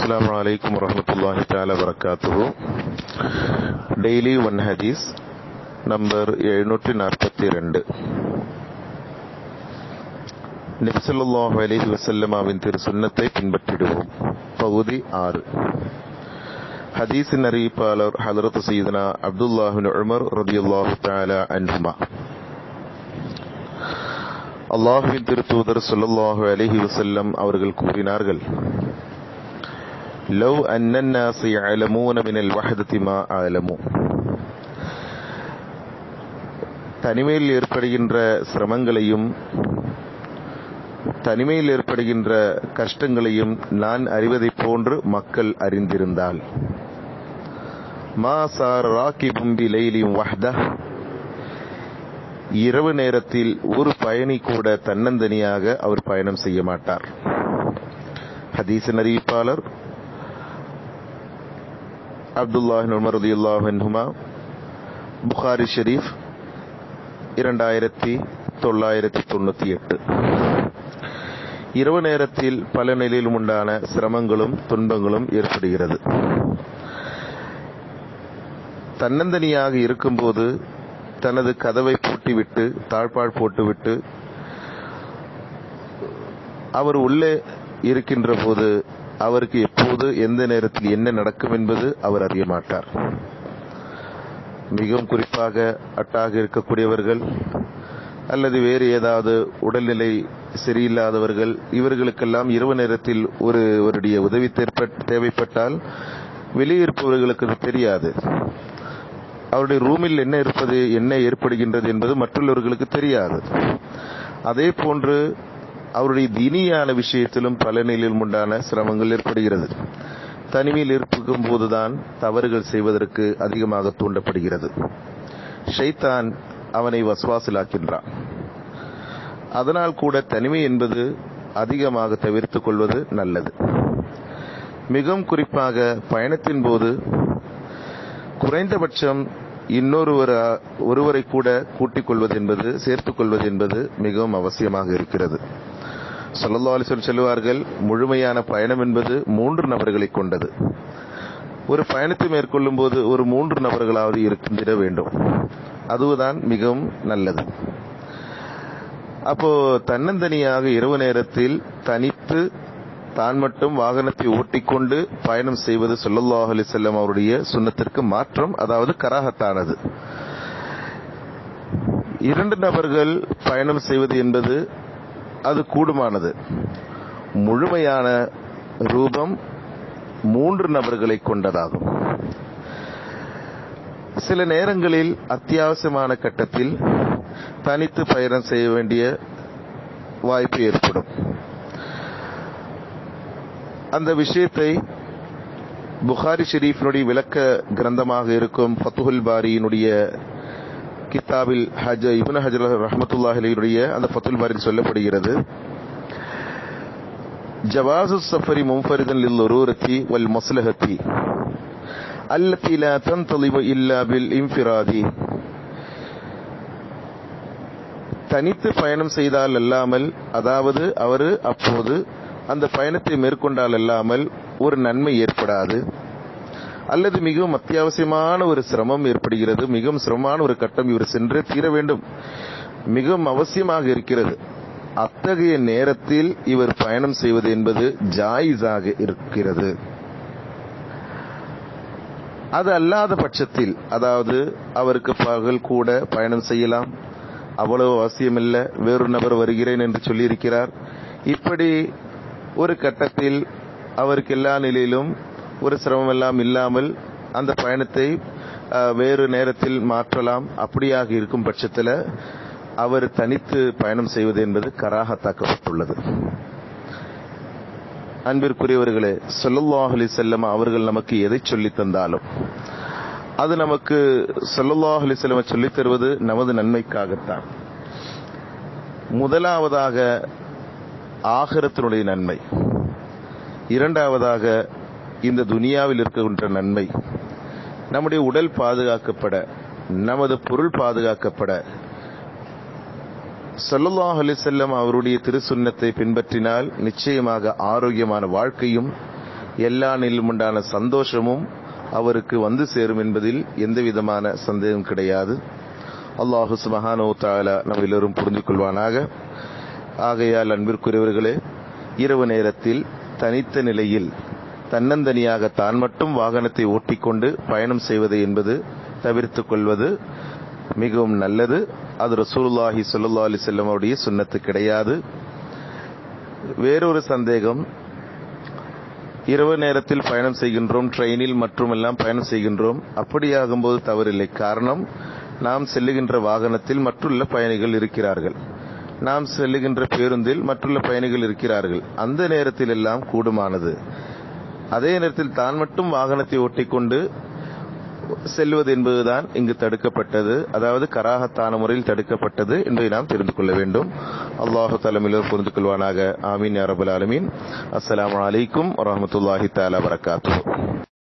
السلام عليكم ورحمة الله تعالى وبركاته daily one ஹதீஸ் number எழுநூற்றி நாற்பத்தி ரெண்டு நபிசல்லாஹு அலிஹி வசல்லமாவின் திரு சுன்னத்தை பின்பற்றிடுவோம் பகுதி ஆறு ஹதீஸின் அறிவிப்பாளர் ஹலரத் சீதனா அப்துல்லாஹின் உமர் ரதியுல்லாஹு தாலா அன்ஹுமா அல்லாஹுவின் திருத்தூதர் சொல்லல்லாஹு அலிஹி வசல்லம் அவர்கள் கூறினார்கள் لو أن الناس يعلمون من الوحدة ما أعلموا தனிமையில் ஏற்படுகின்ற சிரமங்களையும் தனிமையில் ஏற்படுகின்ற கஷ்டங்களையும் நான் அறிவதைப் போன்று மக்கள் அறிந்திருந்தால் மா சார் ராக்கி பும்பி லைலியும் வஹ்தா இரவு நேரத்தில் ஒரு பயணி கூட தன்னந்தனியாக அவர் பயணம் செய்ய மாட்டார் ஹதீஸின் அறிவிப்பாளர் அப்துல்லாஹின் உமர் ரலியல்லாஹுமா புகாரி ஷெரீஃப் இரண்டாயிரத்தி தொள்ளாயிரத்தி தொண்ணூத்தி எட்டு இரவு நேரத்தில் பல நிலையிலும் உண்டான சிரமங்களும் துன்பங்களும் ஏற்படுகிறது தன்னந்தனியாக இருக்கும்போது தனது கதவை பூட்டிவிட்டு தாழ்பாள் போட்டுவிட்டு அவர் உள்ளே இருக்கின்ற போது அவருக்கு எப்போது எந்த நேரத்தில் என்ன நடக்கும் என்பது அவர் அறிய மாட்டார் மிகவும் குறிப்பாக அட்டாக இருக்கக்கூடியவர்கள் அல்லது வேறு ஏதாவது உடல்நிலை சரியில்லாதவர்கள் இவர்களுக்கெல்லாம் இரவு நேரத்தில் ஒரு அவருடைய உதவி தேவைப்பட்டால் வெளியிருப்பவர்களுக்கு அது தெரியாது அவருடைய ரூமில் என்ன இருப்பது என்ன ஏற்படுகின்றது என்பது மற்றவர்களுக்கு தெரியாது அதே போன்று அவருடைய தினியான விஷயத்திலும் பல நிலையில் உண்டான சிரமங்கள் ஏற்படுகிறது தனிமையில் இருக்கும் போதுதான் தவறுகள் செய்வதற்கு அதிகமாக தூண்டப்படுகிறது ஷைத்தான் அவனை வசுவாசிலாக்கின்றான் அதனால் கூட தனிமை என்பது அதிகமாக தவிர்த்து கொள்வது நல்லது மிகவும் குறிப்பாக பயணத்தின் போது குறைந்தபட்சம் இன்னொருவர் ஒருவரை கூட கூட்டிக் கொள்வது என்பது சேர்த்துக் கொள்வது என்பது மிகவும் அவசியமாக இருக்கிறது சொல்லல்லா அலிசல் சொல்லுவார்கள் முழுமையான பயணம் என்பது மூன்று நபர்களை கொண்டது ஒரு பயணத்தை மேற்கொள்ளும் போது ஒரு மூன்று நபர்களாவது இருக்கின்ற வேண்டும் அதுதான் மிகவும் நல்லது அப்போ தன்னந்தனியாக இரவு நேரத்தில் தனித்து தான் மட்டும் வாகனத்தை ஓட்டிக்கொண்டு பயணம் செய்வது சொல்லல்லாஹ் அலி செல்லம் அவருடைய சுண்ணத்திற்கு மாற்றம் அதாவது கராகத்தானது இரண்டு நபர்கள் பயணம் செய்வது என்பது அது கூடுமானது முழுமையான ரூபம் மூன்று நபர்களை கொண்டதாகும் சில நேரங்களில் அத்தியாவசியமான கட்டத்தில் தனித்து பயணம் செய்ய வேண்டிய வாய்ப்பு ஏற்படும் அந்த விஷயத்தை புகாரி ஷெரீஃபினுடைய விளக்க கிரந்தமாக இருக்கும் ஃபத்துஹுல் பாரியினுடைய கித்தாபில் ஹஜ இபுன் ஹஜர் ரஹமத்துல்லாஹினுடைய அந்த ஃபத்துல் பாரில் சொல்லப்படுகிறது ஜவாசு சஃபரி முன்ஃபரிதன் லில் ஒரூரத்தி வல் மஸ்லஹத்தி அல்லத்தி லா தன்தலிபு இல்லா பில் இன்ஃபிராதி தனித்து பயணம் செய்தால் அல்லாமல் அதாவது அவர் அப்போது அந்த பயணத்தை மேற்கொண்டால் அல்லாமல் ஒரு நன்மை ஏற்படாது அல்லது மிகவும் அத்தியாவசியமான ஒரு சிரமம் ஏற்படுகிறது மிகவும் சிரமமான ஒரு கட்டம் இவர் சென்றே தீர வேண்டும் மிகவும் அவசியமாக இருக்கிறது அத்தகைய நேரத்தில் இவர் பயணம் செய்வது என்பது ஜாயிஸாக இருக்கிறது அது அல்லாத பட்சத்தில் அதாவது அவருக்கு பகல் கூட பயணம் செய்யலாம் அவ்வளவு அவசியமில்லை வேறு நபர் வருகிறேன் என்று சொல்லியிருக்கிறார் இப்படி ஒரு கட்டத்தில் அவருக்கு எல்லா நிலையிலும் ஒரு சிரமம் எல்லாம் இல்லாமல் அந்த பயணத்தை வேறு நேரத்தில் மாற்றலாம் அப்படியாக இருக்கும் பட்சத்தில் அவர் தனித்து பயணம் செய்வது என்பது கராகத்தாக்கப்பட்டுள்ளது அன்பிற்குரியவர்களே சொல்லல்லாஹ் அலி செல்லம் அவர்கள் நமக்கு எதை சொல்லி தந்தாலும் அது நமக்கு சொல்லல்லாஹ் அலி செல்லம சொல்லித் தருவது நமது நன்மைக்காகத்தான் முதலாவதாக ஆகரத்தினுடைய நன்மை இரண்டாவதாக இந்த துனியாவில் இருக்கின்ற நன்மை நம்முடைய உடல் பாதுகாக்கப்பட நமது பொருள் பாதுகாக்கப்பட சல்லுல்லாஹ் அலிசல்லம் அவருடைய திருசுன்னத்தை பின்பற்றினால் நிச்சயமாக ஆரோக்கியமான வாழ்க்கையும் எல்லா நிலையிலும் உண்டான சந்தோஷமும் அவருக்கு வந்து சேரும் என்பதில் எந்த விதமான சந்தேகம் கிடையாது அல்லாஹு சுபஹானோ தாலா நம்ம எல்லோரும் புரிந்து கொள்வானாக ஆகையால் அன்பிற்குரியவர்களே இரவு நேரத்தில் தனித்த நிலையில் தன்னந்தனியாக தான் மட்டும் வாகனத்தை ஓட்டிக்கொண்டு பயணம் செய்வது என்பது தவிர்த்து கொள்வது மிகவும் நல்லது அது ரசூலுல்லாஹி சொல்லா அலி செல்லம் அவருடைய சுண்ணத்து கிடையாது வேறொரு சந்தேகம் இரவு நேரத்தில் பயணம் செய்கின்றோம் ட்ரெயினில் மற்றும் எல்லாம் பயணம் செய்கின்றோம் அப்படியாகும்போது தவறில்லை காரணம் நாம் செல்லுகின்ற வாகனத்தில் மற்றுள்ள பயணிகள் இருக்கிறார்கள் நாம் செல்லுகின்ற பேருந்தில் மற்றுள்ள பயணிகள் இருக்கிறார்கள் அந்த நேரத்தில் எல்லாம் கூடுமானது அதே நேரத்தில் தான் மட்டும் வாகனத்தை ஓட்டிக்கொண்டு செல்வது என்பதுதான் இங்கு தடுக்கப்பட்டது அதாவது கராகத்தான முறையில் தடுக்கப்பட்டது என்பதை நாம் தெரிந்து கொள்ள வேண்டும் அல்லாஹு தலைமையில் புரிந்து கொள்வானாக ஆமீன் அரபுல் ஆலமீன் அஸ்லாம் வலைக்கும் வரமத்துல்லாஹி தாலா வரகாத்து